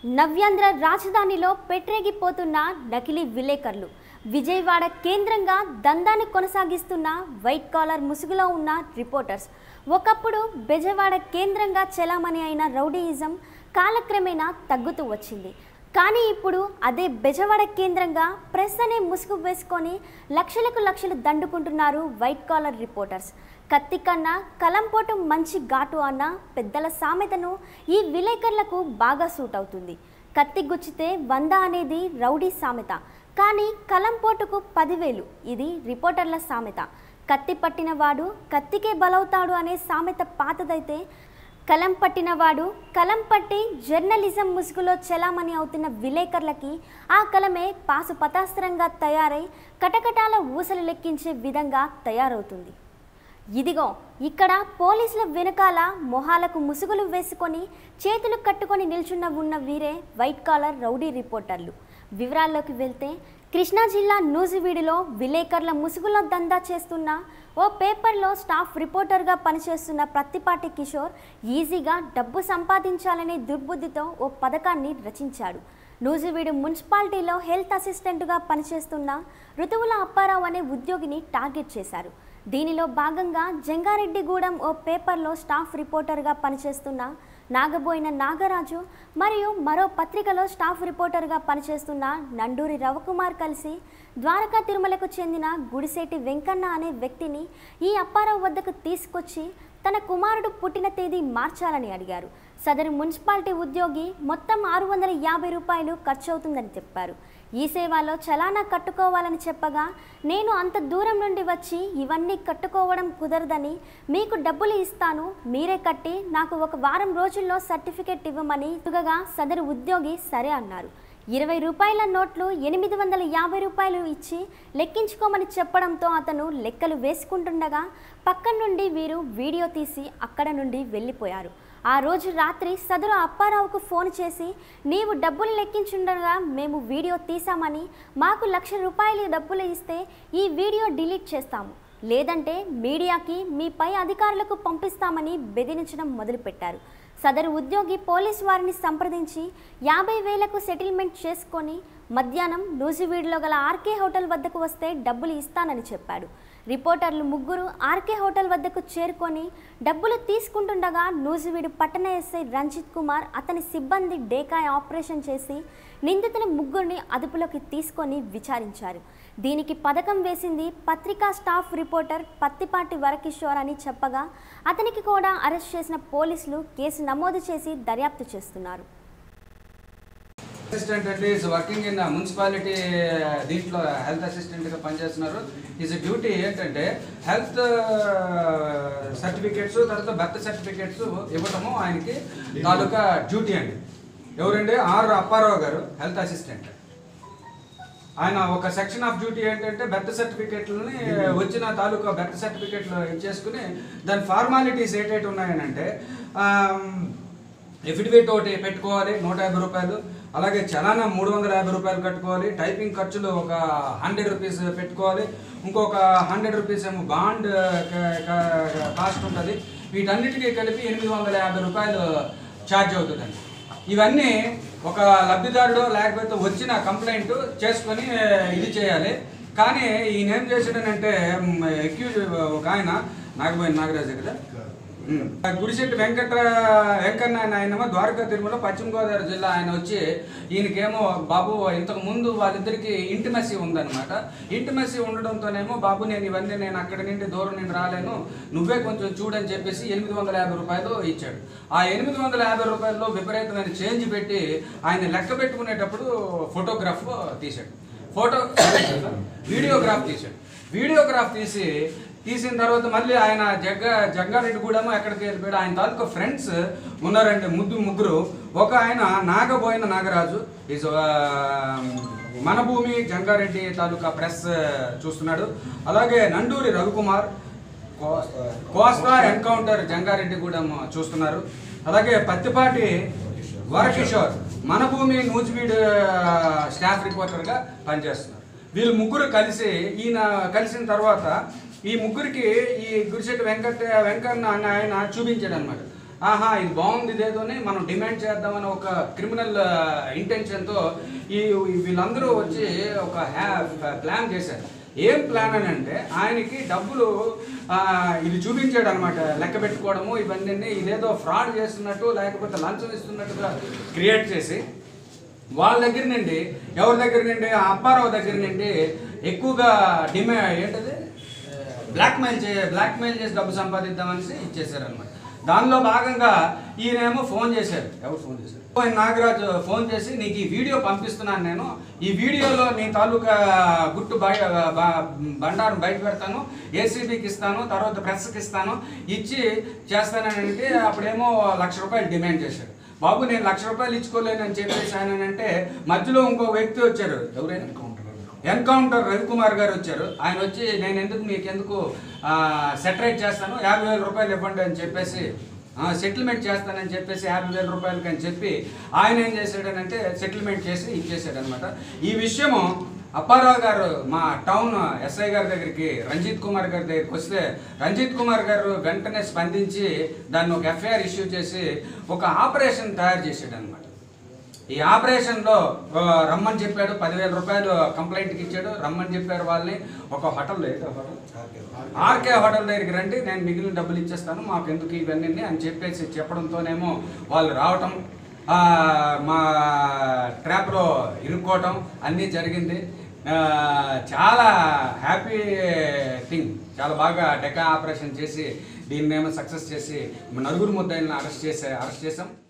నవ్యాంధ్ర రాజధానిలో పెట్టరేగిపోతున్న నకిలీ విలేకరులు విజయవాడ కేంద్రంగా దందాన్ని కొనసాగిస్తున్న వైట్ కాలర్ ముసుగులో ఉన్న రిపోర్టర్స్ ఒకప్పుడు బెజవాడ కేంద్రంగా చెలామణి అయిన రౌడీయిజం కాలక్రమేణా తగ్గుతూ వచ్చింది కానీ ఇప్పుడు అదే బెజవాడ కేంద్రంగా ప్రెస్ అనే ముసుగు వేసుకొని లక్షలకు లక్షలు దండుకుంటున్నారు వైట్ కాలర్ రిపోర్టర్స్ కత్తి కన్నా కలంపోటు మంచి ఘాటు అన్న పెద్దల సామెతను ఈ విలేకరులకు బాగా సూట్ అవుతుంది కత్తి గుచ్చితే వంద అనేది రౌడీ సామెత కానీ కలంపోటుకు పదివేలు ఇది రిపోర్టర్ల సామెత కత్తి పట్టినవాడు కత్తికే బలవుతాడు అనే సామెత పాతదైతే కలం పట్టినవాడు కలం పట్టి జర్నలిజం ముసుగులో చెలామణి అవుతున్న విలేకరులకి ఆ కలమే పాసు పతాస్త్రంగా తయారై కటకటాల ఊసలు లెక్కించే విధంగా తయారవుతుంది ఇదిగో ఇక్కడ పోలీసుల వెనకాల మొహాలకు ముసుగులు వేసుకొని చేతులు కట్టుకొని నిల్చున్న ఉన్న వీరే వైట్ కాలర్ రౌడీ రిపోర్టర్లు వివరాల్లోకి వెళ్తే కృష్ణా జిల్లా నూజివీడులో విలేకరుల ముసుగులో దందా చేస్తున్న ఓ పేపర్లో స్టాఫ్ రిపోర్టర్గా పనిచేస్తున్న ప్రత్తిపాటి కిషోర్ ఈజీగా డబ్బు సంపాదించాలనే దుర్బుద్ధితో ఓ పథకాన్ని రచించాడు నూజివీడు మున్సిపాలిటీలో హెల్త్ అసిస్టెంట్గా పనిచేస్తున్న ఋతువుల అప్పారావు అనే ఉద్యోగిని టార్గెట్ చేశారు దీనిలో భాగంగా జంగారెడ్డిగూడెం ఓ పేపర్లో స్టాఫ్ రిపోర్టర్గా పనిచేస్తున్న నాగబోయిన నాగరాజు మరియు మరో పత్రికలో స్టాఫ్ రిపోర్టర్గా పనిచేస్తున్న నండూరి రవికుమార్ కలిసి ద్వారకా తిరుమలకు చెందిన గుడిసేటి వెంకన్న అనే వ్యక్తిని ఈ అప్పారావు వద్దకు తీసుకొచ్చి తన కుమారుడు పుట్టిన తేదీ మార్చాలని అడిగారు సదరు మున్సిపాలిటీ ఉద్యోగి మొత్తం ఆరు వందల యాభై రూపాయలు ఖర్చు అవుతుందని చెప్పారు ఈ సేవలో చలానా కట్టుకోవాలని చెప్పగా నేను అంత దూరం నుండి వచ్చి ఇవన్నీ కట్టుకోవడం కుదరదని మీకు డబ్బులు ఇస్తాను మీరే కట్టి నాకు ఒక వారం రోజుల్లో సర్టిఫికేట్ ఇవ్వమని తుగగా సదరు ఉద్యోగి సరే అన్నారు ఇరవై రూపాయల నోట్లు ఎనిమిది వందల యాభై రూపాయలు ఇచ్చి లెక్కించుకోమని చెప్పడంతో అతను లెక్కలు వేసుకుంటుండగా పక్కన నుండి వీరు వీడియో తీసి అక్కడ నుండి వెళ్ళిపోయారు ఆ రోజు రాత్రి సదరు అప్పారావుకు ఫోన్ చేసి నీవు డబ్బులు లెక్కించుండగా మేము వీడియో తీసామని మాకు లక్ష రూపాయలు డబ్బులు ఇస్తే ఈ వీడియో డిలీట్ చేస్తాము లేదంటే మీడియాకి మీ పై అధికారులకు పంపిస్తామని బెదిరించడం మొదలుపెట్టారు సదరు ఉద్యోగి పోలీస్ వారిని సంప్రదించి యాభై వేలకు సెటిల్మెంట్ చేసుకొని మధ్యాహ్నం నూజివీడులో గల ఆర్కే హోటల్ వద్దకు వస్తే డబ్బులు ఇస్తానని చెప్పాడు రిపోర్టర్లు ముగ్గురు ఆర్కే హోటల్ వద్దకు చేరుకొని డబ్బులు తీసుకుంటుండగా నూజివీడు పట్టణ ఎస్ఐ రంజిత్ కుమార్ అతని సిబ్బంది డేకాయ్ ఆపరేషన్ చేసి నిందితుల ముగ్గురిని అదుపులోకి తీసుకొని విచారించారు దీనికి పథకం వేసింది పత్రికా స్టాఫ్ రిపోర్టర్ పత్తిపాటి వరకిషోర్ అని చెప్పగా అతనికి కూడా అరెస్ట్ చేసిన పోలీసులు కేసు నమోదు చేసి దర్యాప్తు చేస్తున్నారు అసిస్టెంట్ అంటే ఈజ్ వర్కింగ్ ఇన్ మున్సిపాలిటీ దీంట్లో హెల్త్ అసిస్టెంట్గా పనిచేస్తున్నారు ఈజ్ డ్యూటీ ఏంటంటే హెల్త్ సర్టిఫికేట్స్ తర్వాత బర్త్ సర్టిఫికేట్స్ ఇవ్వటము ఆయనకి తాలూకా డ్యూటీ అండి ఎవరండి ఆర్ అప్పారావు గారు హెల్త్ అసిస్టెంట్ ఆయన ఒక సెక్షన్ ఆఫ్ డ్యూటీ ఏంటంటే బెర్త్ సర్టిఫికేట్లని వచ్చిన తాలూకా బెర్త్ సర్టిఫికేట్లు ఇచ్చేసుకుని దాని ఫార్మాలిటీస్ ఏంటంటే ఉన్నాయనంటే ఎఫిడవిట్ ఒకటి పెట్టుకోవాలి నూట యాభై రూపాయలు అలాగే చలానా మూడు వందల యాభై రూపాయలు కట్టుకోవాలి టైపింగ్ ఖర్చులు ఒక హండ్రెడ్ రూపీస్ పెట్టుకోవాలి ఇంకొక హండ్రెడ్ రూపీస్ ఏమో బాండ్ కాస్ట్ ఉంటుంది వీటన్నిటికీ కలిపి ఎనిమిది వందల యాభై రూపాయలు ఛార్జ్ అవుతుందండి ఇవన్నీ ఒక లబ్ధిదారుడు లేకపోతే వచ్చిన కంప్లైంట్ చేసుకొని ఇది చేయాలి కానీ ఈయన ఏం చేసాడనంటే ఎక్యూజ్ ఒక ఆయన నాగబోయిన నాగరాజు కదా ఉమ్. గుడిశెట్టి వెంకట వెంకన్న ఆయన ఆయనేమో ద్వారకా తిరుమల పశ్చిమ గోదావరి జిల్లా ఆయన వచ్చి ఈయనకేమో బాబు ఇంతకు ముందు వాళ్ళిద్దరికి ఇంటిమసీ ఉందన్నమాట ఇంటిమసీ ఉండడంతోనేమో బాబు నేను ఇవన్నీ నేను అక్కడి నుండి దూరం నుండి రాలేను నువ్వే కొంచెం చూడని చెప్పేసి ఎనిమిది వందల యాభై రూపాయలు ఇచ్చాడు ఆ ఎనిమిది వందల యాభై రూపాయల్లో విపరీతమైన చేంజ్ పెట్టి ఆయన లెక్క పెట్టుకునేటప్పుడు ఫోటోగ్రాఫ్ తీశాడు ఫోటో వీడియోగ్రాఫ్ తీశాడు వీడియోగ్రాఫ్ తీసి తీసిన తర్వాత మళ్ళీ ఆయన జగ్గ జగ్గారెడ్డి కూడా ఎక్కడికి వెళ్ళిపోయాడు ఆయన తాలూకా ఫ్రెండ్స్ ఉన్నారండి ముద్దు ముగ్గురు ఒక ఆయన నాగబోయిన నాగరాజు ఈజ్ మన భూమి జంగారెడ్డి తాలూకా ప్రెస్ చూస్తున్నాడు అలాగే నండూరి రవికుమార్ కోస్తా ఎన్కౌంటర్ జంగారెడ్డి కూడా చూస్తున్నారు అలాగే పత్తిపాటి వరకిషోర్ మన భూమి నూజివీడు స్టాఫ్ రిపోర్టర్గా పనిచేస్తున్నారు వీళ్ళు ముగ్గురు కలిసి ఈయన కలిసిన తర్వాత ఈ ముగ్గురికి ఈ గురిశెట్టి వెంకట వెంకన్న అన్న ఆయన చూపించాడు అనమాట ఆహా ఇది బాగుంది ఇదేదోని మనం డిమాండ్ చేద్దామని ఒక క్రిమినల్ ఇంటెన్షన్తో ఈ ఈ వీళ్ళందరూ వచ్చి ఒక హ్యా ప్లాన్ చేశారు ఏం ప్లాన్ అని అంటే ఆయనకి డబ్బులు ఆ, ఇది చూపించాడు అనమాట లెక్క పెట్టుకోవడము ఇవన్నీ ఇదేదో ఫ్రాడ్ చేస్తున్నట్టు లేకపోతే లంచం ఇస్తున్నట్టుగా క్రియేట్ చేసి వాళ్ళ దగ్గర నుండి ఎవరి దగ్గర నుండి ఆ అప్పారావు దగ్గర నుండి ఎక్కువగా డిమా ఏంటది బ్లాక్మెయిల్ చే బ్లాక్మెయిల్ చేసి డబ్బు సంపాదిద్దామనేసి ఇచ్చేసారు అనమాట దానిలో భాగంగా ఈయనేమో ఫోన్ చేశారు ఎవరు ఫోన్ చేశారు ఆయన నాగరాజు ఫోన్ చేసి నీకు ఈ వీడియో పంపిస్తున్నాను నేను ఈ వీడియోలో నీ తాలూకా గుట్టు బయ బ- బండారం బయట పెడతాను ఏసీబీకి ఇస్తాను తర్వాత ప్రెస్కి ఇస్తాను ఇచ్చి చేస్తానని అంటే అప్పుడేమో లక్ష రూపాయలు డిమాండ్ చేశాడు బాబు నేను లక్ష రూపాయలు ఇచ్చుకోలేనని చెప్పేసి ఆయన అంటే మధ్యలో ఇంకో వ్యక్తి వచ్చారు ఎవరైనా ఎన్కౌంటర్ రవికుమార్ గారు వచ్చారు ఆయన వచ్చి నేను ఎందుకు మీకు ఎందుకు సెటరేట్ చేస్తాను యాభై వేల రూపాయలు ఇవ్వండి అని చెప్పేసి సెటిల్మెంట్ చేస్తానని చెప్పేసి యాభై వేల రూపాయలకి అని చెప్పి ఆయన ఏం చేశాడనంటే సెటిల్మెంట్ చేసి ఇచ్చేసాడు అనమాట ఈ విషయము అప్పారావు గారు మా టౌన్ ఎస్ఐ గారి దగ్గరికి రంజిత్ కుమార్ గారి దగ్గరికి వస్తే రంజిత్ కుమార్ గారు వెంటనే స్పందించి దాన్ని ఒక ఎఫ్ఐఆర్ ఇష్యూ చేసి ఒక ఆపరేషన్ తయారు చేసాడు అనమాట ఈ ఆపరేషన్లో ఆ, రమ్మని చెప్పాడు పదివేల రూపాయలు కంప్లైంట్కి ఇచ్చాడు రమ్మని చెప్పారు వాళ్ళని ఒక హోటల్ ఆర్కే హోటల్ దగ్గరికి రండి నేను మిగిలిన డబ్బులు ఇచ్చేస్తాను మాకు ఎందుకు ఇవన్నీ అని చెప్పేసి చెప్పడంతోనేమో వాళ్ళు రావటం ఆ, మా ట్రాప్లో ఇరుక్కోవటం అన్నీ జరిగింది ఆ, చాలా హ్యాపీ థింగ్ చాలా బాగా డెకా ఆపరేషన్ చేసి దీన్నేమో సక్సెస్ చేసి నలుగురు ముద్దాయిలను అరెస్ట్ చేసే అరెస్ట్ చేసాం